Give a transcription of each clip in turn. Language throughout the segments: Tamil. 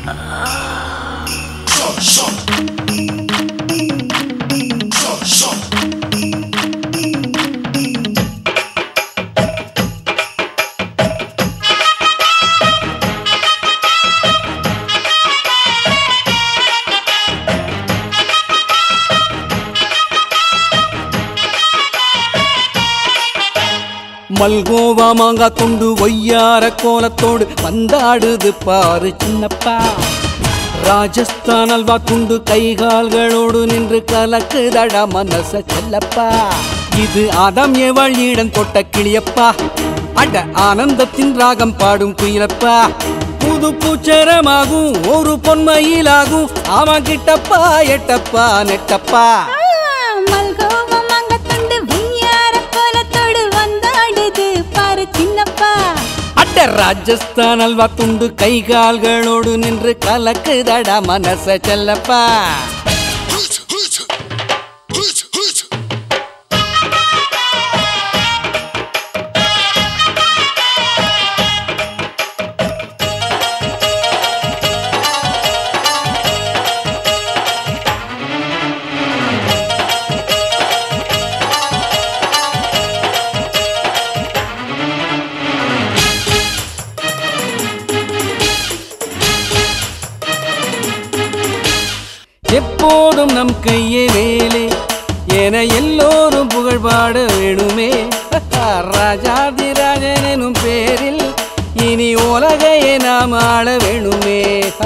மல்கோவா மாங்கா துண்டு ஒய்யார கோலத்தோடு வந்தாடுது பாரு சின்னப்பா ராஜஸ்தான் அல்வா துண்டு கைகால்களோடு நின்று கலக்குதடா மனச செல்லப்பா இது ஆதாம் ஏவாழியிடம் தொட்ட கிளியப்பா அட ஆனந்தத்தின் ராகம் பாடும் குயிலப்பா புது பூச்சரமாகும் ஒரு பொன்மையிலாகும் அவன் கிட்டப்பா எட்டப்பா நெட்டப்பா மல்கோவா மாங்கத்தண்டு வெய்யார கோலத்தோடு வந்தாடுது பாரு சின்னப்பா அட்ட ராஜஸ்தான் அல்வா துண்டு கை கால்களோடு நின்று கலக்குதடா மனச செல்லப்பா எப்போதும் நம் கையே வேலே என எல்லோரும் புகழ் பாட வேணுமே ராஜாதி ராஜன் எனும் பேரில் இனி உலகையே நாம் ஆள வேணுமே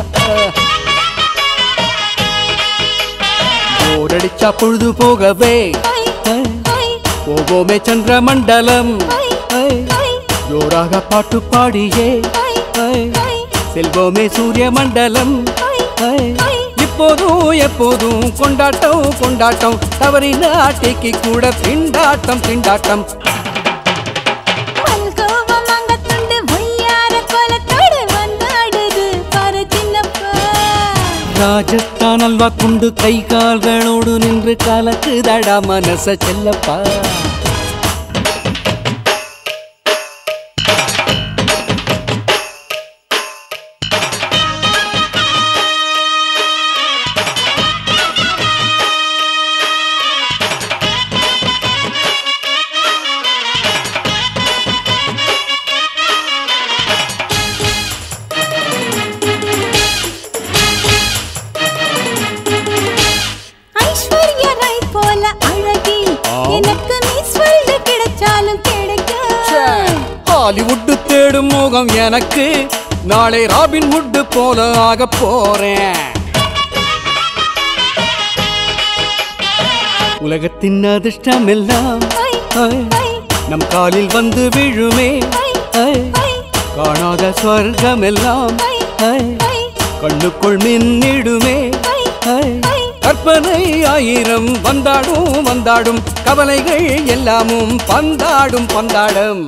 போரடிச்சா பொழுது போகவே ஹொய், ஹொய், போவோமே சந்திர மண்டலம் ஹொய், ஹொய், ஜோராக பாட்டு பாடியே ஹொய், ஹொய், செல்வோமே சூரிய மண்டலம் ஹொய், ஹொய். இப்போதும் எப்போதும் கொண்டாட்டம் கொண்டாட்டம் தவறி நாட்டிக்கு கூட திண்டாட்டம் திண்டாட்டம் மல்கோவா மாங்கத்தண்டு வெய்யார கோலத்தோடு வந்தாடுது பாரு சின்னப்பா ராஜஸ்தான் அல்வா துண்டு கை கால்களோடு நின்று கலக்குதடா மனச செல்லப்பா ஐஸ்வர்யா ராய் போல அழகி ஆம். எனக்கு மிஸ் வேர்ல்டு கிடைச்சாலும் கிடைக்கும் ஹாலிவுட் தேடும் முகம் எனக்கு நாளை ராபின் ஹுட் போல ஆக போறேன் உலகத்தின் அதிர்ஷ்டம் எல்லாம் ஹொய், ஹொய், ஹொய், நம் காலில் வந்து விழுமே ஹொய், ஹொய், ஹொய், காணாத ஸ்வர்க்கம் எல்லாம் ஹொய், ஹொய், ஹொய், கண்ணுக்குள் மின்னிடுமே ஹொய், ஹொய், ஹொய். கற்பனை ஆயிரம் வந்தாடும் வந்தாடும் கவலைகள் எல்லாமும் பந்தாடும் பந்தாடும்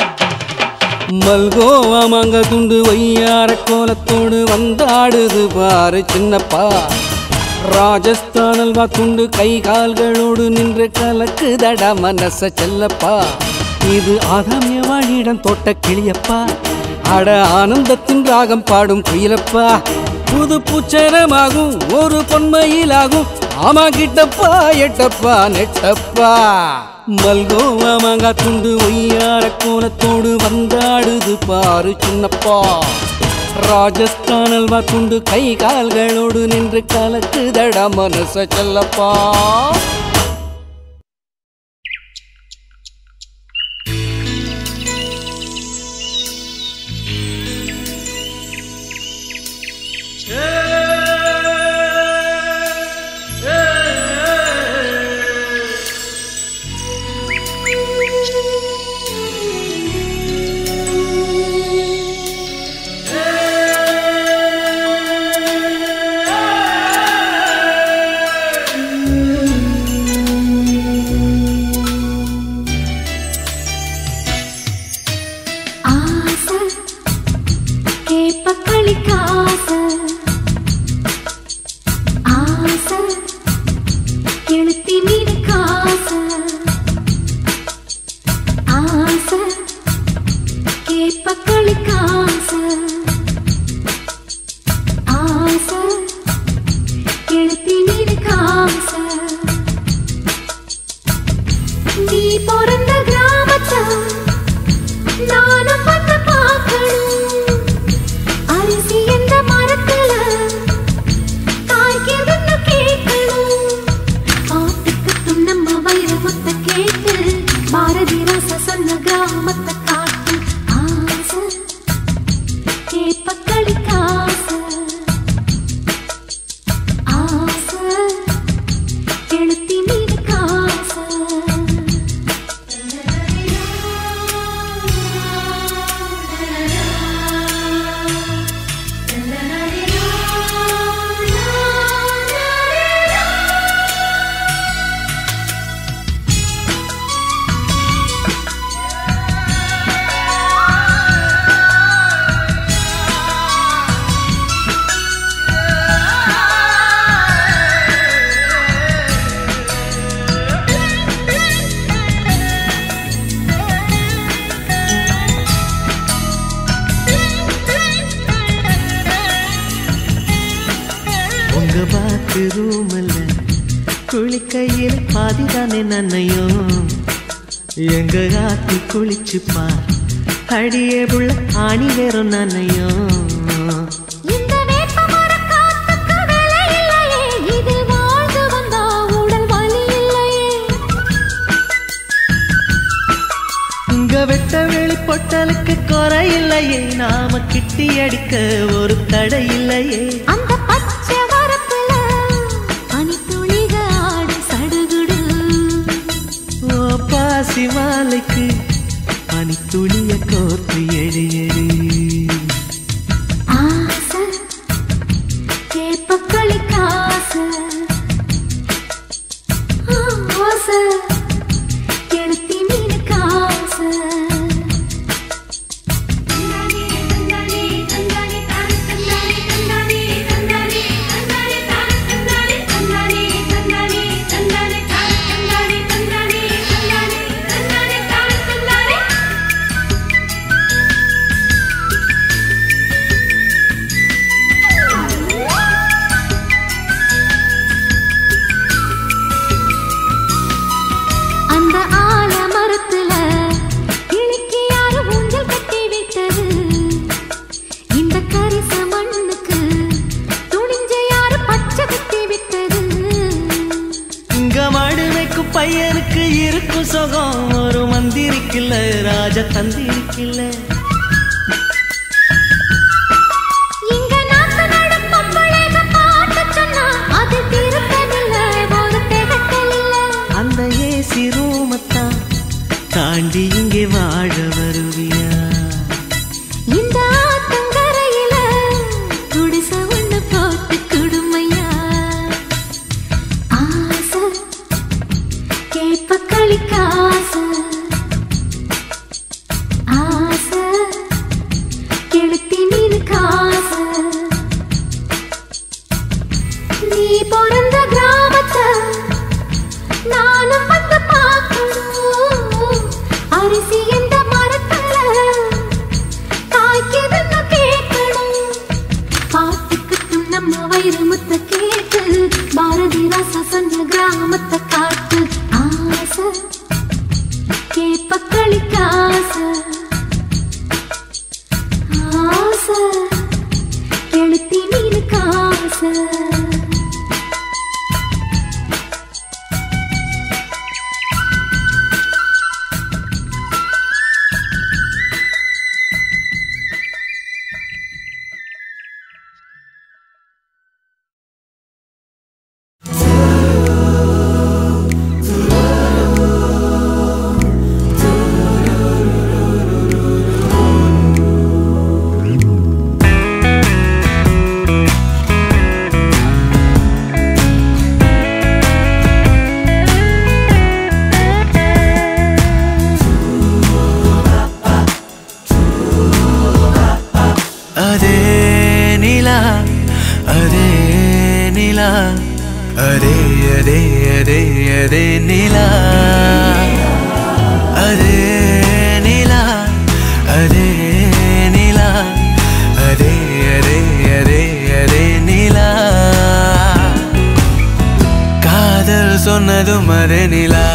மல்கோவா மாங்க துண்டு வையார கோலத்தோடு வந்தாடுது பாரு சின்னப்பா ராஜஸ்தான் அல்வா துண்டு கை கால்களோடு நின்று கலக்குதடா மனச செல்லப்பா இது ஆதாமிய வாழிடம் தோட்ட கிளியப்பா அட ஆனந்தத்தின் ராகம் பாடும் குயிலப்பா புது பூச்சரமாகும் ஒரு பொன்மையிலாகும் ஆமா கிட்டப்பா எட்டப்பா நெட்டப்பா மல்கோவா மாங்கா துண்டு ஒய்யார கோலத்தோடு வந்தாடுது பாரு சின்னப்பா ராஜஸ்தான் அல்வா துண்டு கை கால்களோடு நின்று கலக்குதடா மனச செல்லப்பா உங்க பாத்து ரூமல்ல குளிக்கையில் பாதிதானே நன்னையும் எங்க ஆத்தி குளிச்சு பார் அடியே புள்ள ஆணி வேறும் நன்னையும் இந்த வேப்பமர காத்துக்கு விலை இல்லையே இதில் வாழ்ந்து வந்தா உடல் வலி இல்லையே உங்க வெட்ட வெளி பொட்டலுக்கு குறை இல்லையே நாம கிட்டி அடிக்க ஒரு தடை இல்லையே அந்த பச்சை வரப்புல பனித்துளிக ஆடும் சடுகுடு ஓ பாசி மாலைக்கு பனி துளிய கோர்த்து எடி எடி ஆசை கேப்பக்களி காசு ஆசை கெளுத்தி மீன் காசு அந்த ஆலமரத்துல கிளிக்கு யாரு ஊஞ்சல் கட்டி விட்டது இந்த கரிச மண்ணுக்கு துணிஞ்ச யாரு பச்சை கட்டி விட்டது இங்க மாடு வைக்கும் பையனுக்கு இருக்கும் சுகம் ஒரு மந்திரிக்கில்ல ராஜ தந்திரிக்கில்ல இங்க நாத்து நடும் பொம்பளைங்க பாட்டு சொன்னா அது திருத்தமில்ல ஒரு திகட்டல் இல்ல அந்த ஏசி ரூமத்தான் தாண்டி இங்கே வாழ வருவியா இந்த ஆத்தங்கரையில குடிச ஒண்ணு போட்டு குடுமையா ஆசை கேப்ப களி காசு ஆசை கெளுத்தி மீன் காசு நீ பிறந்த கிராமத்தை நானும் வந்து பார்க்கணும் அரிசி எந்த மரத்துல காய்க்குதுன்னு கேட்கணும் பாட்டுக்கு நம்ம வயிறு முத்த கேட்டு பாரதி ராசா சொன்ன கிராமத்தை காட்டு ஆசை கேப்ப களி காசு ஆசை கெளுத்தி மீன் காசு அதே நிலா அதே நிலா அதே அதே அதே அதே நிலா அதே நிலா அதே நிலா அதே அதே அதே அதே நிலா காதல் சொன்னதும் அதே நிலா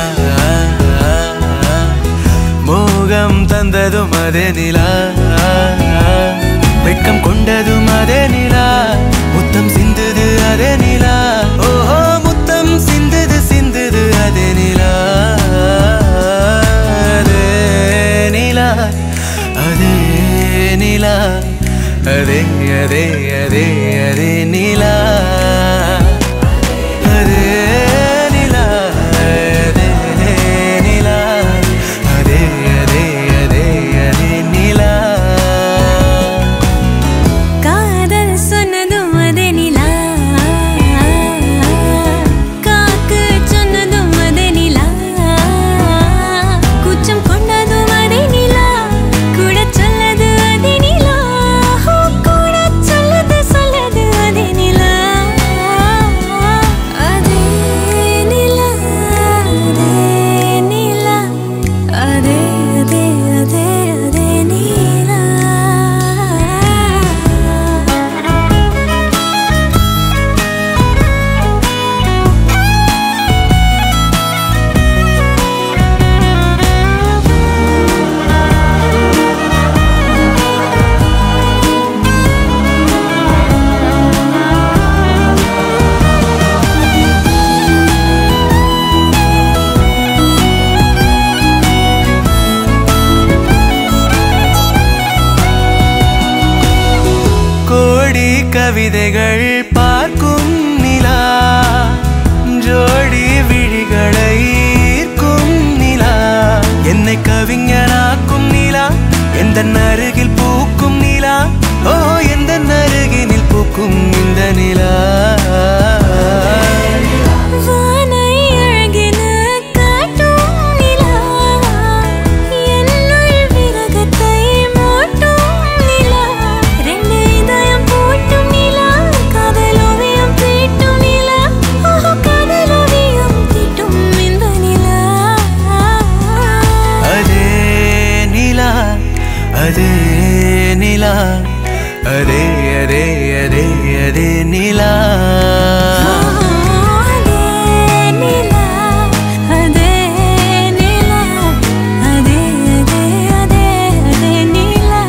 மோகம் தந்ததும் அதே நிலா வெட்கம் கொண்டதும் அதே நிலா முத்தம் சிந்துது அதே நிலா ஓஹோ முத்தம் சிந்துது சிந்துது அதே நிலா அதே நிலா அதே நிலா அதே அதே அதே அதே நிலா அதே நிலா அதே நிலா அதே அதே அதே அதே நிலா காதல் சொன்னதும் திசைகள் பார்க்கும் நிலா ஜோடி விழிகளை ஈர்க்கும் நிலா என்னை கவிஞனாக்கும் நிலா எந்த அருகில் பூக்கும் நிலா ஓ எந்த அருகினில் பூக்கும் இந்த நிலா வானை அழகென காட்டும் நிலா என்னுள் விரகத்தை மூட்டும் நிலா ரெண்டு இதயம் பூட்டும் நிலா காதல் ஓவியம் தீட்டும் நிலா ஓஹோ காதல் ஓவியம் தீட்டும் இந்த நிலா அதே நிலா அதே நிலா அதே அதே அதே அதே நிலா அதே நிலா அதே நிலா அதே அதே அதே அதே நிலா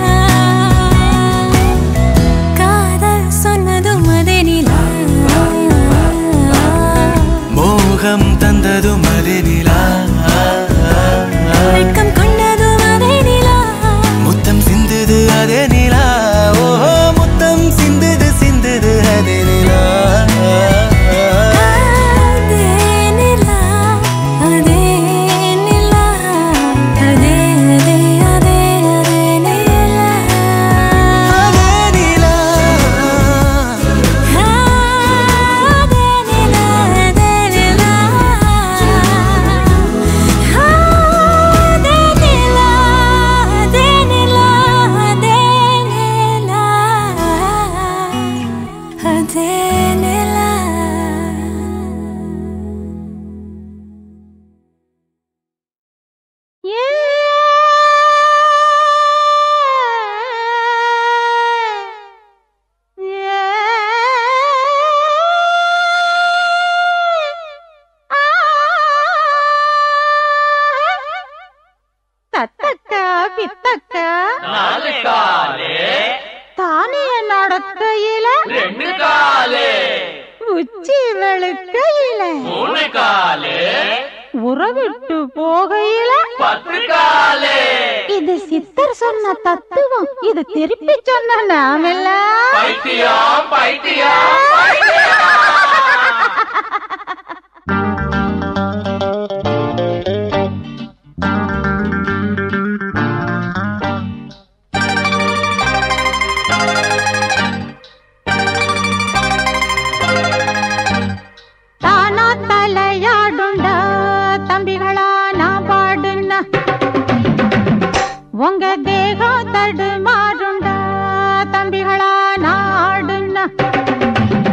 காதல் சொன்னதும் அதே நிலா மோகம் தந்ததும் அதே நிலா வெட்கம் கொண்டதும் அதே நிலா முத்தம் சிந்துது அதே நிலா ஓஹோ முத்தம் சிந்துது சிந்துது அதே நிலா அதே நிலா அதே நிலா அதே அதே அதே அதே நிலா அதே நிலா அதே நிலா அதே நிலா அதே நிலா அதே நிலா அதே நிலா அதே நிலா தத்தக்க பித்தக்க தானே நடக்கையில உச்சி வெளுக்கையில உறவிட்டு போகையில இது சித்தர் சொன்ன தத்துவம் இது திருப்பி சொன்ன நாமெல்ல தானா தலையாடுண்டா தம்பிகளா நான் பாடுனா உங்க தேகம் தடுமாறுண்டா தம்பிகளா நான் ஆடுனா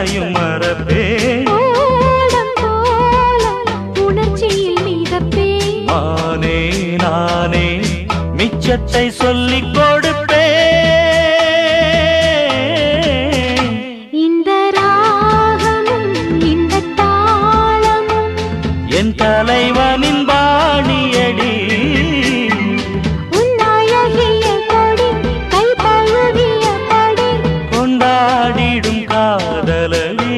உன்னையும் மறப்பேன் ஓடம் போல உணர்ச்சியில் மிதப்பேன் நானே நானே மிச்சத்தை சொல்லிக் கொடுப்பேன் இந்த ராகமும் இந்த தாளமும் என் தலைவனின் பாணியடி உன் அழகிய கொடி கை தழுவிய படி கொண்டாடிடும் காதலி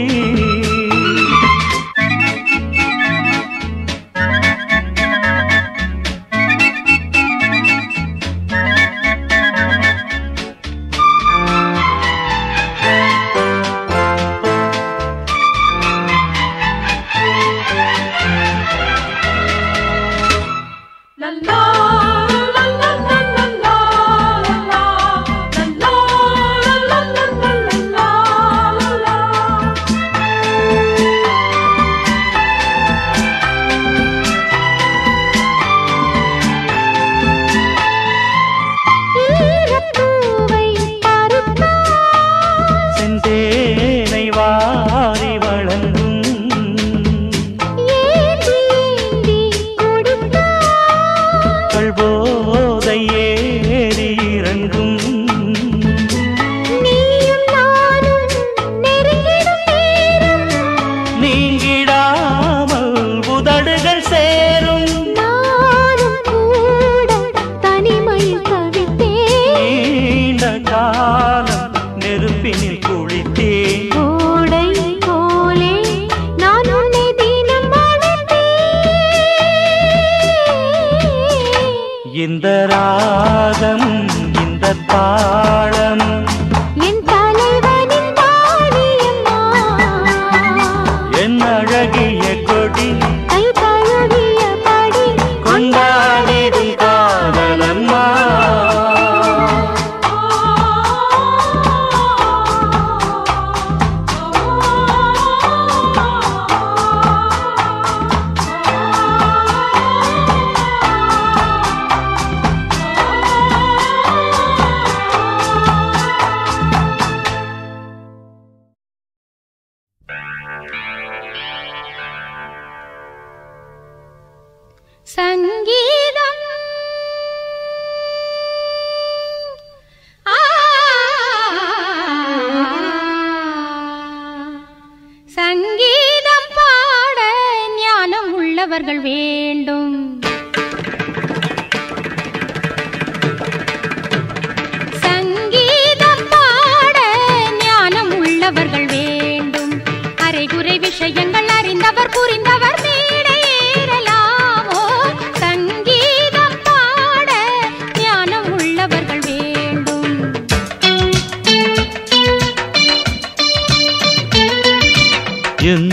ஈரப்பூவை பறித்தால் செந்தேனை வாரி வழங்கும் ஏந்தி ஏந்தி குடித்தால் கள்போதை ஏறி இறங்கும் நீயும் நானும் நெருங்கிடும் நேரம் நீங்கிடாமல் உதடுகள் சேரும் நானும் கூட தனிமையில் தவித்தேன் நீண்ட காலம் நெருப்பினில் குளித்தேன் கோடை போலே நான் உன்னை தினம் அழைத்தேன் இந்த ராகம் இந்த தாளம் என் தலைவனின் தாழியம்மா என் அழகிய கொடி கை தழுவிய படி கொண்டாடிடும் காதலம்மா சங்கீதம் ஆ சங்கீதம் பாட ஞானம் உள்ளவர்கள் வேண்டும் சங்கீதம் பாட ஞானம் உள்ளவர்கள் வேண்டும் அரைகுறை விஷயங்கள் அறிந்தவர் புரிந்தவர் மேடை ஏறலாமோ சங்கீதம் பாட ஞானம் உள்ளவர்கள் வேண்டும் என்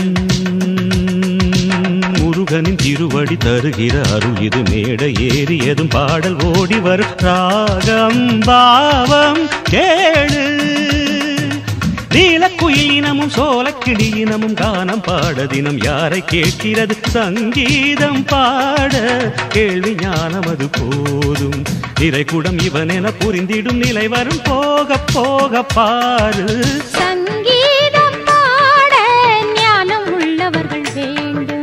முருகனின் திருவடி தருகிற அருள் இது மேடை ஏறியதும் பாடல் ஓடி வரும் ராகம் பாவம் கேளு நீலக்குயில் இனமும் சோலக்கிளி இனமும் கானம் பாட தினம் யாரை கேட்கிறது சங்கீதம் பாட கேள்வி ஞானம் அது போதும் நிறைகுடம் இவன் என புரிந்திடும் நிலை வரும் போக போக பாரு சங்கீதம் பாட ஞானம் உள்ளவர்கள் வேண்டும்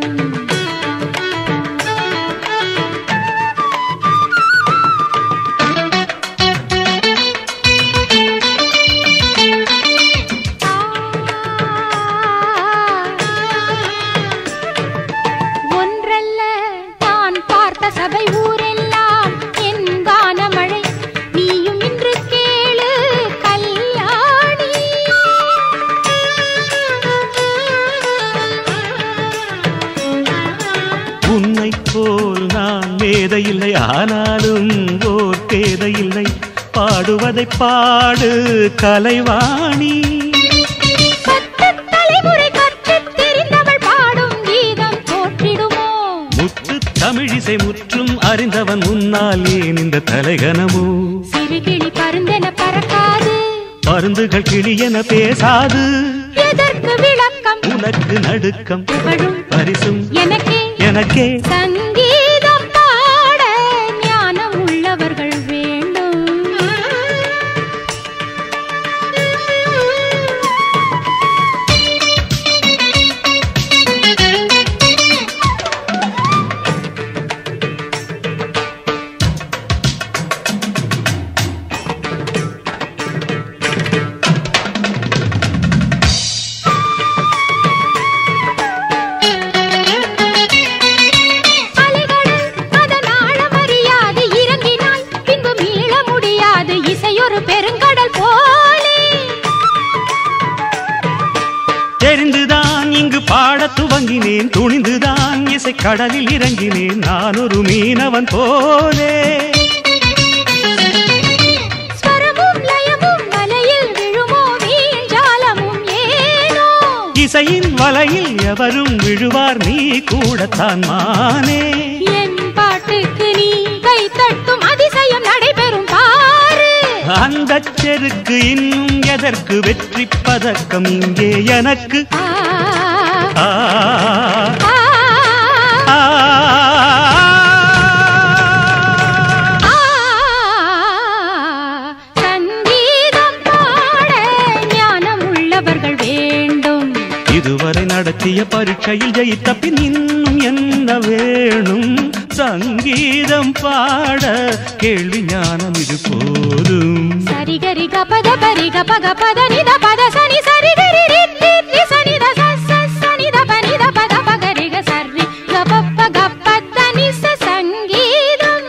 ஒன்றல்ல நான் பார்த்த சபை ஊரெல்லாம் என் கானமழை நீயும் இன்று கேளு கல்யாணி உன்னை போல் நான் மேதையில்லை ஆனாலும் ஓர் பேதையில்லை பாடுவதை பாடு கலைவாணி பத்து தலைமுறை கற்றுத் தெரிந்தவள் பாடும் கீதம் போற்றிடுமோ முத்து தமிழிசை முற்றும் அறிந்தவன் முன்னால் ஏன் இந்த தலைகனமோ சிறுகிளி பருந்தென பறக்காது பருந்துகள் கிளியென பேசாது எதற்கு விளக்கம் உனக்கு நடுக்கம் புகழும் பரிசும் எனக்கே எனக்கே சங்கீதம் பாட ஞானம் உள்ளவர்கள் வேண்டும் துவங்கினேன் துணிந்துதான் இசை கடலில் இறங்கினேன் நான் ஒரு மீனவன் போலே ஸ்வரமும் லயமும் வலையில் விழுமோ வீஞ்சாலமும் ஏனோ இசையின் வலையில் எவரும் விழுவார் நீ கூடத்தான் மானே என் பாட்டுக்கு நீ கை தட்டும் அதிசயம் நடைபெறும் பாரு அந்த செருக்கு இன்னும் எதற்கு வெற்றி பதக்கம் இங்கே எனக்கு ஆ, ஆ, ஆ, ஆ, ஆ. சங்கீதம் பாட ஞானம் உள்ளவர்கள் வேண்டும் இதுவரை நடத்திய பரீட்சையில் ஜெயித்த பின் இன்னும் என்ன வேணும் சங்கீதம் பாட கேள்வி ஞானம் இது போதும் சரிகரி கபத பரி கப கபத நித பத சனி சரிகரி ரி ரி ரி சனி த ச ச சனி த ப நி த பத பகரி க சரி கபப்ப கப்பத நி ச சங்கீதம்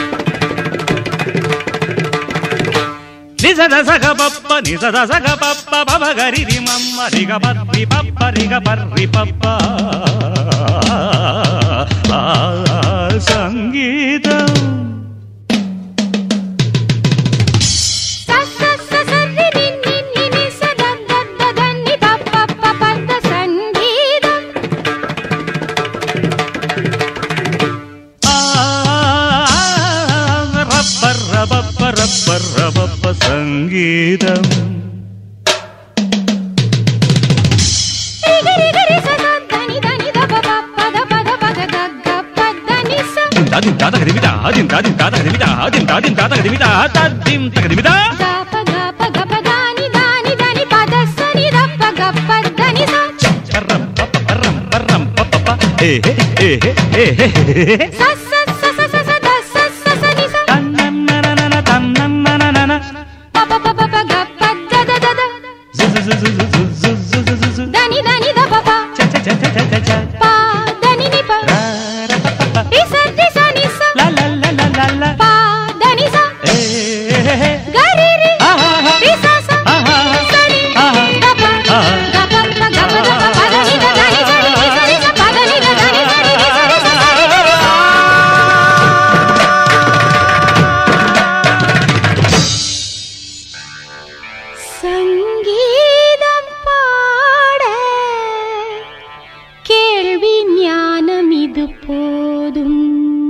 నిజద సగ పప్ప నిజద సగ పప్ప పవ గరి రి మమ్మ రిగ పప్పి పప్ప రిగ పర్రి పప్ప ఆ, సంగీతం ச ச ச சரி ரி நி நி நி ச த த த த நி ப ப ப ப த சங்கீதம் ఆ, రబ్బ రబప్ప రబ్బ రబప్ప సంగీతం ரிகரி கரி ச த த நி த நி த ப ப ப த ப த ப க க க ப த நி ச దిం తాత కదిమిట దిం తాదిం తాత కదిమిట దిం తాదిం తాత కదిమిట తద్దిం తగదిమిట ಗ ಪ ಗ ಪ ಗ ప ద ని ద ని ద ని ప ద స ని ద ప గ ప ద ని స పర్రం పప్ప పర్రం పర్రం పప్ప ఏ ఏ ఏ ఏ స స స స స స ద స స స ని స తన్నన్నననన తన్నన్నననన ప ప ప ప ప గ ప ద ద ద ద జుజుజుజుజుజుజుజుజుజు ద ని ద ని ద ప ప చ చ చ చ చ చ చ ప ద ని ని ప రి స రి స ని స ల ల ల ల ల ల ప ద ని స ఏ ఏ గ రి రి ఆహా రి స స ఆహా స ని ఆహా ద ప గ ప ప గ ప ద ప ప ద ని ద ద ని స రి రి స రి స ప ద ని ద ద ని స రి రి స రి స స రి రి రి சங்கீதம் பாட கேள்வி ஞானம் இது போதும்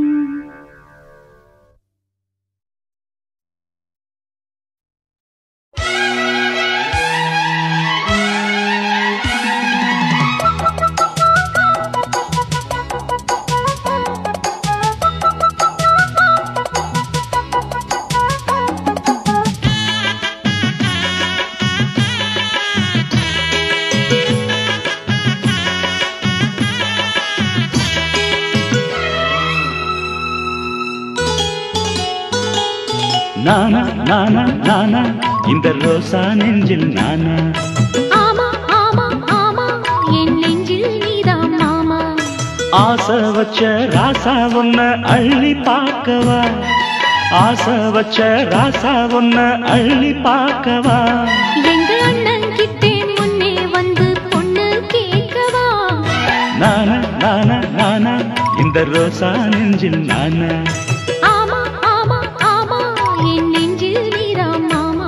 நானா நானா நானா இந்த ரோசா நெஞ்சில் நானா ஆமா ஆமா ஆமா என் நெஞ்சில் நீதான் மாமா ஆசை வச்ச ராசா ஒன்ன அள்ளி பார்க்கவா ஆசை வச்ச ராசா ஒன்ன அள்ளி பார்க்கவா எங்க அண்ணன் கிட்டே முன்னே வந்து பொண்ணு கேட்கவா நானா நானா நானா இந்த ரோசா நெஞ்சில் நானா ஆமா ஆமா ஆமா என் நெஞ்சில் நீதான் மாமா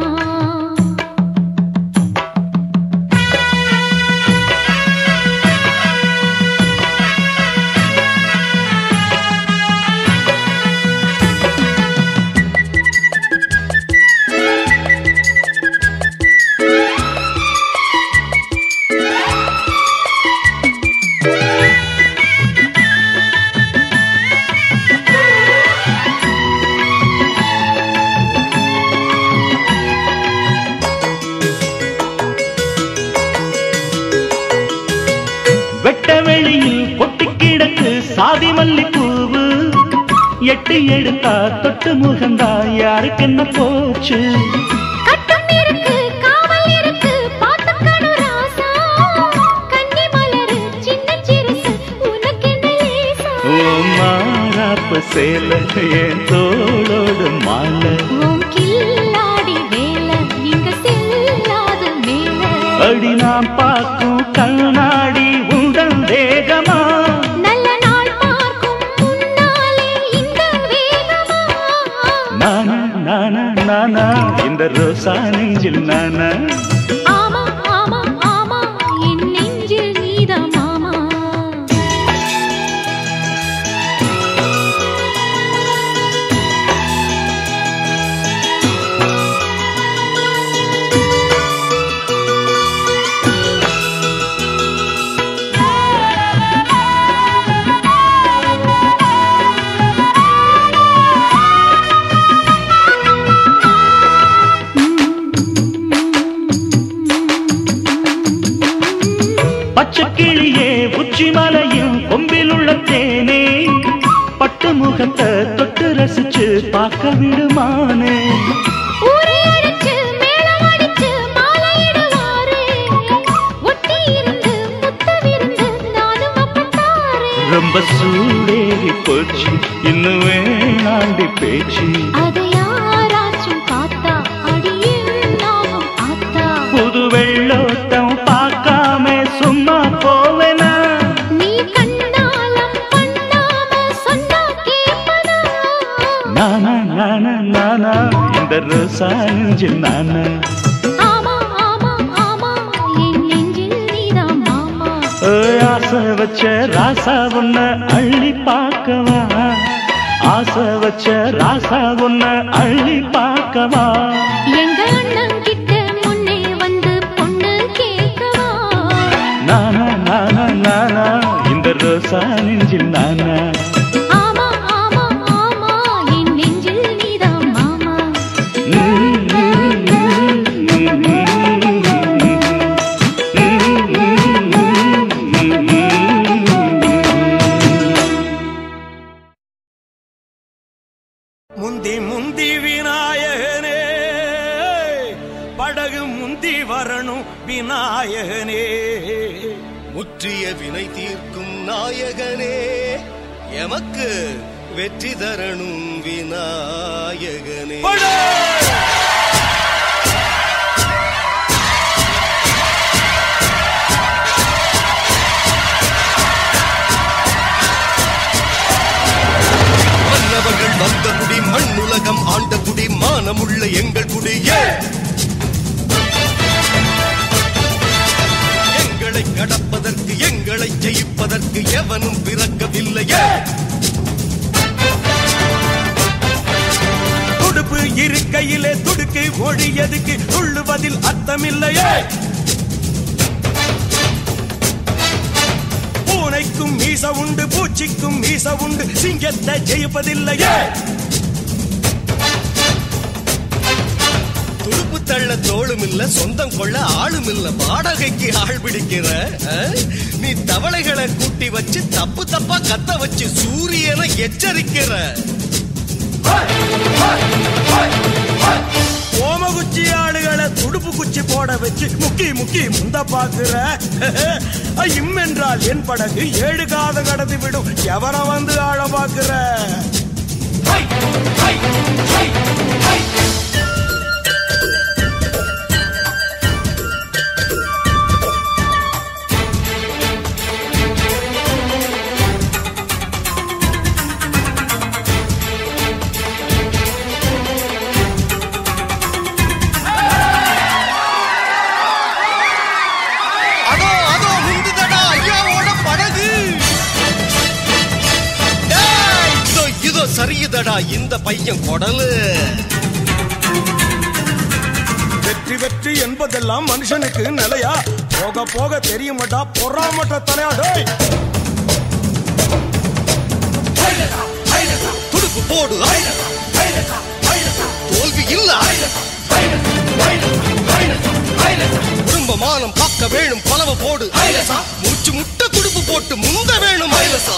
வெட்ட வெளியில் பொட்டி கிடக்கு சாதி மல்லிப்பூவு எட்டு எடுத்தா தொட்டு முகந்தா யாருக்கு என்ன போச்சு கட்டம் இருக்கு காவல் இருக்கு பாத்துக்கணும் ராசா கன்னி மலரு சின்ன சிறுசு உனக்கு என்ன லேசா ஓ மாறாப்பு சேல என் தோளோடு மாலை உன் கில்லாடி வேலை இங்க செல்லாது மேல அடி நாம் பார்க்கும் கண்ணாடி உந்தன் நானா இந்த ரோசா நெஞ்சில் நானா ஆமா ஆமா ஆமா என் நெஞ்சில் நீதான் மாமா பச்சை கிளியே உச்சி மலையும் கொம்பில் உள்ள தேனே பட்டு முகத்தை தொட்டு ரசிச்சு பார்க்க விடுமானே ஊரை அடிச்சு மேளம் அடிச்சு மாலையிடுவாரே ஒட்டி இருந்து முத்த விருந்து நானும் அப்பத்தாரே ரொம்ப சூடேறி போச்சு இன்னும் வேணாண்டி பேச்சு அதை யாராச்சும் பார்த்தா அடியில் நாமும் ஆத்தா புது வெள்ளோட்டம் பார்க்காம சும்மா போவேனா நீ கண்ணாலம் பண்ணாம சொன்னா கேட்பதா நானா நானா நானா இந்த ரோசா நெஞ்சில் நானா ஆமா ஆமா ஆமா என் நெஞ்சில் நீதான் மாமா ஏய், ஆசை வச்ச ராசா உன்ன அள்ளி பார்க்கவா ஆசை வச்ச ராசா உன்ன அள்ளி பார்க்கவா எங்க அண்ணன் கிட்ட முன்னே வந்து பொண்ணு கேட்கவா நானா நானா நானா இந்த ரோசா நெஞ்சில் நானா ஆமா ஆமா ஆமா என் நெஞ்சில் நீதான் மாமா முந்தி முந்தி விநாயகனே படகு முந்தி வரணும் விநாயகனே முற்றிய வினை தீர்க்கும் நாயகனே எமக்கு வெற்றி தரணும் விநாயகனே படை! மன்னவர்கள் வந்த குடி மண்ணுலகம் ஆண்ட குடி மானமுள்ள எங்கள் குடியே எங்களை கடப்பதற்கு எங்களை ஜெயிப்பதற்கு எவனும் பிறக்கவில்லையே துடுப்பு இருக்கையிலே துடுக்கு ஒழியதுக்கு துள்ளுவதில் அர்த்தமில்லையே பூனைக்கும் மீச உண்டு பூச்சிக்கும் மீச உண்டு சிங்கத்தை ஜெயிப்பதில்லையே துடுப்பு தள்ள தோளும் இல்ல சொந்தம் கொள்ள ஆளும் இல்ல வாடகைக்கு ஆள் பிடிக்கிற ஆ? நீ தவளைகளை கூட்டி வச்சு தப்பு தப்பா கத்த வச்சு சூரியனை எச்சரிக்கிற ஓமகுச்சி ஆளுகளை துடுப்பு குச்சி போட வச்சு முக்கி முக்கி முந்த பாக்குற இம் என்றால் என் படகு ஏழு காதம் கடந்து விடும் எவன வந்து ஆழ பாக்குற அதோ அதோ முந்துதடா ஐயாவோட படகு டேய், இதோ இதோ சரியுதடா இந்த பையன் குடலு வெற்றி வெற்றி என்பதெல்லாம் மனுஷனுக்கு நிலையா போக போக தெரியுமாட்டா பொறாமட்ட தலையா டேய் துடுப்பு போடு தோல்வி இல்ல குடும்ப மானம் பார்க்க வேணும் பலவ போடு மூச்சு முட்டை துடுப்பு போட்டு முந்த வேணும் ஐலசா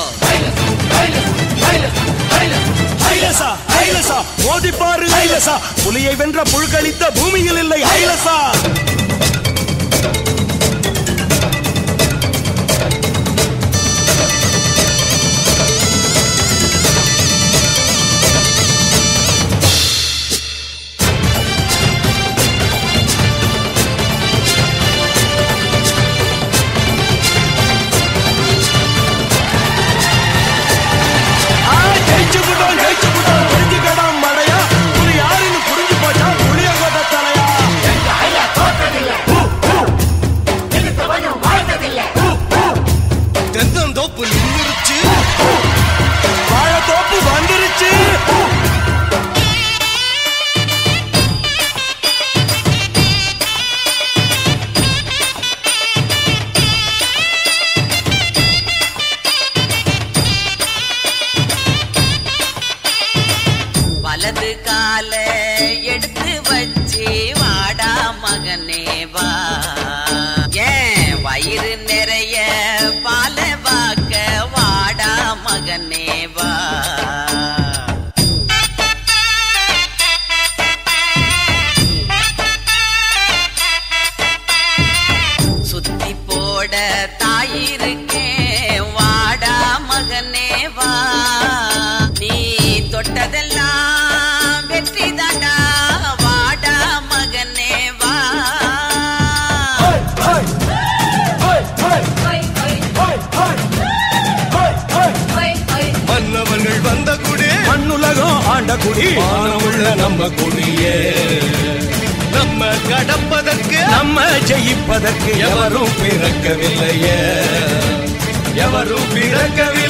ஐலசா ஐலசா மோதி பாரு ஐலசா புலியை வென்ற புழுக்களித்த பூமியில் இல்லை ஐலசா ஆ, ஜெயிச்சு விட்டோம் ஜெயிச்சு விட்டோம் தெரிஞ்சுக்கடா மடையா புலி யாருன்னு புரிஞ்சு போச்சா ஆண்ட குடி மானமுள்ள நம்ம குடியே நம்ம கடப்பதற்கு நம்ம ஜெயிப்பதற்கு எவரும் பிறக்கவில்லையே எவரும் பிறக்கவில்லை